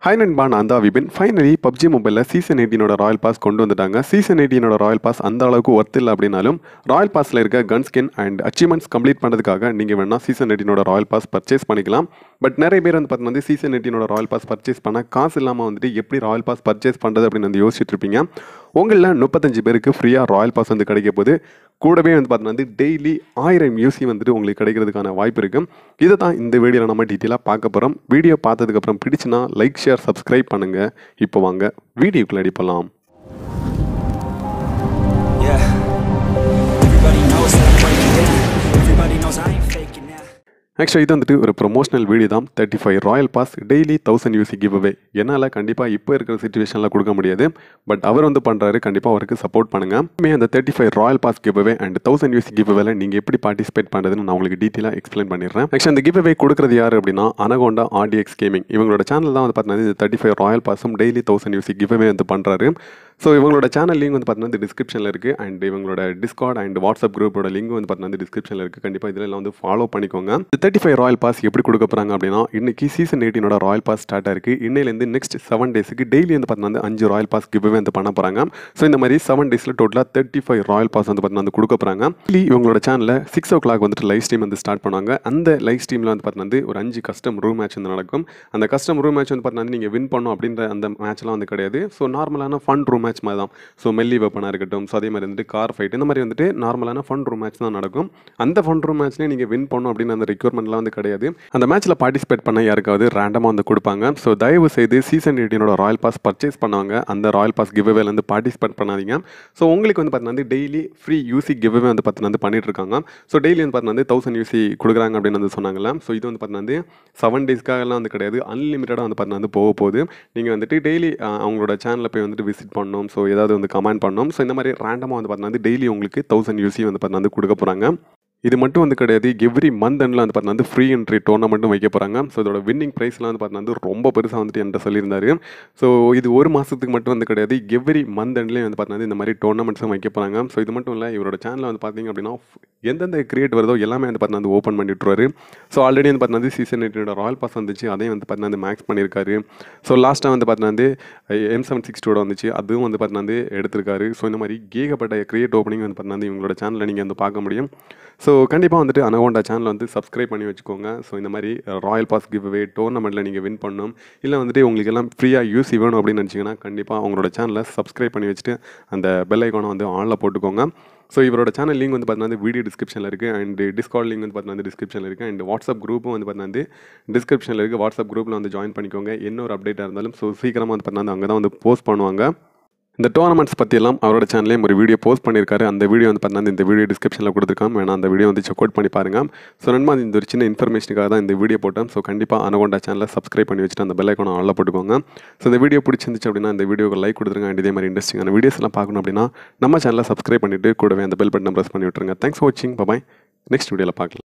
Hi நண்பா நான் தான் விபின் ஃபைனலி பப்ஜி மொபைலில் சீசன் எயிட்டீனோட ராயல் பாஸ் கொண்டு வந்துட்டாங்க சீசன் எயிட்டீனோட ராயல் பாஸ் அந்த அளவுக்கு ஒர்த் இல்லை அப்படின்னாலும் ராயல் பாஸில் இருக்க gun skin and achievements complete பண்ணுறதுக்காக நீங்கள் வேணால் சீசன் எயிட்டீனோட ராயல் பாஸ் பர்ச்சேஸ் பண்ணிக்கலாம் பட் நிறைய பேர் வந்து பார்த்தீங்கன்னா வந்து சீசன் எயிட்டீனோட ராயல் பாஸ் பர்ச்சேஸ் பண்ண காசு இல்லாமல் வந்துட்டு எப்படி ராயல் பாஸ் பர்ச்சேஸ் பண்ணுறது அப்படின்னு வந்து யோசிச்சுட்டு இருப்பீங்க உங்களில் முப்பத்தஞ்சு பேருக்கு ஃப்ரீயாக ராயல் பாஸ் வந்து கிடைக்க போது கூடவே வந்து பார்த்தீங்கன்னா வந்து டெய்லி ஆயிரம் யூசி வந்துட்டு உங்களுக்கு கிடைக்கிறதுக்கான வாய்ப்பு இருக்குது இதை தான் இந்த வீடியோவில் நம்ம டீட்டெயிலாக பார்க்க போகிறோம் வீடியோ பார்த்ததுக்கப்புறம் பிடிச்சுன்னா லைக் ஷேர் சப்ஸ்கிரைப் பண்ணுங்கள் இப்போ வாங்க வீடியோக்குள்ள அடிப்பலாம் Yeah. Everybody knows that I'm breaking down. Everybody knows I ain't faking now. Actually இது வந்துட்டு ஒரு ப்ரொமோஷனல் வீடியோ தான் thirty five royal pass daily thousand UC give away என்னால் கண்டிப்பாக இப்போ இருக்கிற சுச்சுவேஷனில் கொடுக்க முடியாது பட் அவர் வந்து பண்ணுறாரு கண்டிப்பாக அவருக்கு சப்போர்ட் பண்ணுங்கள் மே அந்த thirty five royal pass give away and thousand UC give அவேல நீங்கள் எப்படி பார்ட்டிசிபேட் பண்ணுறதுன்னு நான் உங்களுக்கு டீட்டெயிலாக எக்ஸ்பிளைன் பண்ணிடுறேன் ஆக்சுவலி அந்த கிவ் அவே கொடுக்குறது யார் அப்படின்னா அனகோண்டா ஆர்டிஎக்ஸ் கேமிங் இவங்களோட சேனல் தான் வந்து பார்த்தீங்கன்னா இந்த தேர்ட்டி ஃபைவ் ராயல் பாஸும் daily thousand UC give away வந்து பண்ணுறாரு ஸோ இவங்களோட சேனல் லிங்க் வந்து பார்த்தீங்கன்னா டிஸ்கிரிப்ஷனில் இருக்குது அண்ட் இவங்களோட டிஸ்கார்ட் அண்ட் வாட்ஸ்அப் குரூப்போட லிங்க் வந்து பார்த்தீங்கன்னா டிஸ்கிரிப்ஷனில் இருக்குது கண்டிப்பாக இதில் வந்து ஃபாலோ பண்ணிக்கோங்க இந்த தேர்ட்டி ஃபைவ் ராயல் பாஸ் எப்படி கொடுக்க போகிறாங்க அப்படின்னா இன்னைக்கு சீசன் எயிட்டீனோட ராயல் பாஸ் ஸ்டார்ட் ஆயிருக்கு இன்னையிலேருந்து நெக்ஸ்ட் செவன் டேஸுக்கு டெய்லி வந்து பார்த்தீங்கன்னா வந்து அஞ்சு ராயல் பாஸ் கிவ்வே வந்து பண்ண போகிறாங்க ஸோ இந்த மாதிரி செவன் டேஸில் டோட்டலாக தேர்ட்டி ஃபைவ் ராயல் பாஸ் வந்து பார்த்தீங்கன்னா வந்து கொடுக்க போகிறாங்க டெய்லி இவங்களோட சேனலில் சிக்ஸ் ஓ கிளாக் வந்துட்டு லைவ் ஸ்ட்ரீம் வந்து ஸ்டார்ட் பண்ணுவாங்க அந்த லைவ் ஸ்ட்ரீமில் வந்து பார்த்தீங்கன்னா வந்து ஒரு அஞ்சு கஸ்டம் ரூம் மேட்ச் வந்து நடக்கும் அந்த கஸ்டம் ரூம் மேட்ச் வந்து பார்த்தீங்கன்னா நீங்கள் வின் பண்ணும் அப்படின்ற அந்த மேட்ச்லாம் வந்து கிடையாது ஸோ நார்மலான ஃபன் ரூம் மேட்ச் மாதிரி தான் ஸோ மெல்லி வெப்பனாக இருக்கட்டும் ஸோ அதே மாதிரி வந்துட்டு கார் ஃபைட் இந்த மாதிரி வந்துட்டு நார்மலான ஃபன் ரூம் மேட்ச் தான் நடக்கும் அந்த ஃபன் ரூம் மேட்ச்லேயே நீங்கள் வின் பண்ணும் அப்படின்னு அந்த ரெக்யூர்மெண்ட்லாம் வந்து கிடையாது அந்த மேட்ச்சில் பார்ட்டிசிபேட் பண்ண யாருக்காவது ரேண்டமாக வந்து கொடுப்பாங்க ஸோ தயவு செய்து சீசன் எயிட்டீனோட ராயல் பாஸ் பர்ச்சேஸ் பண்ணவங்க அந்த ராயல் பாஸ் கிவ் வந்து பார்ட்டிசிபேட் பண்ணாதீங்க ஸோ உங்களுக்கு வந்து பார்த்தீங்கன்னா வந்து டெய்லி ஃப்ரீ யூசி கிவ் வந்து பார்த்தீங்கன்னா வந்து பண்ணிட்டு இருக்காங்க ஸோ டெய்லி வந்து பார்த்தீங்கன்னா வந்து தௌசண்ட் யூசி கொடுக்குறாங்க அப்படின்னு வந்து சொன்னாங்கல்ல ஸோ இது வந்து பார்த்தீங்கன்னா வந்து செவன் டேஸ்க்காகலாம் வந்து கிடையாது அன்லிமிட்டடாக வந்து பார்த்தீங்கன்னா வந்து போக போகுது நீங்கள் வந்துட்டு டெய்லி அவங்களோட சேனலில் போய் வந்துட்டு விசிட் பண்ணணும் ஸோ ஏதாவது வந்து கமெண்ட் பண்ணணும் ஸோ இந்த மாதிரி ரேண்டமாக வந்து பார்த்தீங்கன்னா வந்து டெய்லி உங்களுக்கு தௌசண்ட் யூசி வந்து பார்த்தீங்கன்னா வந்து கொடுக்க போகிறாங்க இது மட்டும் வந்து கிடையாது எவ்ரி மந்த் எண்டில் வந்து பார்த்தீங்கன்னா வந்து ஃப்ரீ என்ட்ரி டோர்னமெண்ட்டும் வைக்க போகிறாங்க ஸோ இதோட வின்னிங் ப்ரைஸ்லாம் வந்து பார்த்தீங்கன்னா வந்து ரொம்ப பெருசாக வந்துட்டு என்கிட்ட சொல்லியிருந்தாரு ஸோ இது ஒரு மாதத்துக்கு மட்டும் வந்து கிடையாது எவ்ரி மந்த் எண்ட்லேயே வந்து பார்த்தீங்கன்னா இந்த மாதிரி டோர்னமெண்ட்ஸும் வைக்க போகிறாங்க ஸோ இது மட்டும் இல்லை இவரோட சேனலில் வந்து பார்த்தீங்க அப்படின்னா எந்தெந்த கிரியேட் வருதோ எல்லாமே வந்து பார்த்தீங்கன்னா வந்து ஓப்பன் பண்ணி விட்டுருவாரு ஸோ ஆல்ரெடி வந்து பார்த்தீங்கன்னா வந்து சீசன் எயிட்டோட ராயல் பாஸ் வந்துச்சு அதையும் வந்து பார்த்தீங்கன்னா வந்து மேக்ஸ் பண்ணியிருக்காரு ஸோ லாஸ்ட்டாக வந்து பார்த்தீங்கன்னா வந்து எம் செவன் சிக்ஸ் டூட வந்துச்சு அதுவும் வந்து பார்த்தீங்கன்னா வந்து எடுத்திருக்காரு ஸோ இந்த மாதிரி ஏகப்பட்ட கிரியேட் ஓப்பனிங் வந்து பார்த்தீங்கன்னா வந்து இவங்களோட சேனலில் நீங்கள் வந்து பார்க்க முடியும் ஸோ கண்டிப்பாக வந்துட்டு அனகோண்டா சேனல் வந்து சப்ஸ்கிரைப் பண்ணி வச்சுக்கோங்க ஸோ இந்த மாதிரி ராயல் பாஸ் கிவ் அவே டோர்னமெண்ட்டில் நீங்கள் வின் பண்ணணும் இல்லை வந்துட்டு உங்களுக்கு எல்லாம் ஃப்ரீயாக யூஸ் வேணும் அப்படின்னு நினச்சிங்கன்னா கண்டிப்பாக அவங்களோட சேனலை சப்ஸ்கிரைப் பண்ணி வச்சுட்டு அந்த பெல் ஐக்கானை வந்து ஆனில் போட்டுக்கோங்க ஸோ இவரோட சேனல் லிங்க் வந்து பார்த்தீங்கன்னா வீடியோ டிஸ்கிரிப்ஷனில் இருக்குது அண்ட் டிஸ்கார்ட் லிங்க் வந்து பார்த்தீங்கன்னா டிஸ்கிரிப்ஷனில் இருக்குது அண்ட் வாட்ஸ்அப் குரூப்பும் வந்து பார்த்தீங்கன்னா வந்து டிஸ்கிரிப்ஷனில் இருக்குது வாட்ஸ்அப் குரூப்பில் வந்து ஜாயின் பண்ணிக்கோங்க என்ன ஒரு அப்டேட்டாக இருந்தாலும் ஸோ சீக்கிரமாக வந்து பார்த்தீங்கன்னா அங்கே தான் வந்து போஸ்ட் பண்ணுவாங்க இந்த டோர்னமெண்ட்ஸ் பற்றியெல்லாம் அவரோட சேனல்லையும் ஒரு வீடியோ போஸ்ட் பண்ணியிருக்காரு அந்த வீடியோ வந்து பார்த்தீங்கன்னா இந்த வீடியோ டிஸ்கிரிப்ஷனில் கொடுத்துருக்காம வேணா அந்த வீடியோ வந்து செக் அவுட் பண்ணி பாருங்கள் ஸோ நண்பா இந்த ஒரு சின்ன இன்ஃபர்மேஷனுக்காக தான் இந்த வீடியோ போட்டேன் ஸோ கண்டிப்பாக அனகொண்டா சேனலை சப்ஸ்கிரைப் பண்ணி வச்சுட்டு அந்த பெல் ஐக்கான ஆளில் போட்டுக்கோங்க ஸோ இந்த வீடியோ பிடிச்சிருந்துச்சு அப்படின்னா இந்த வீடியோக்கு லைக் கொடுத்துருங்க அண்ட் இதே மாதிரி இன்ட்ரெஸ்டிங்கான வீடியோஸ் எல்லாம் பார்க்கணும் அப்படின்னா நம்ம சேனலை சப்ஸ்கிரைப் பண்ணிவிட்டு கூடவே அந்த பெல் பட்டனை ப்ரெஸ் பண்ணி விட்டுருங்க தேங்க்ஸ் ஃபார் வாட்சிங் பாய் நெக்ஸ்ட் வீடியோவில் பார்க்கலாம்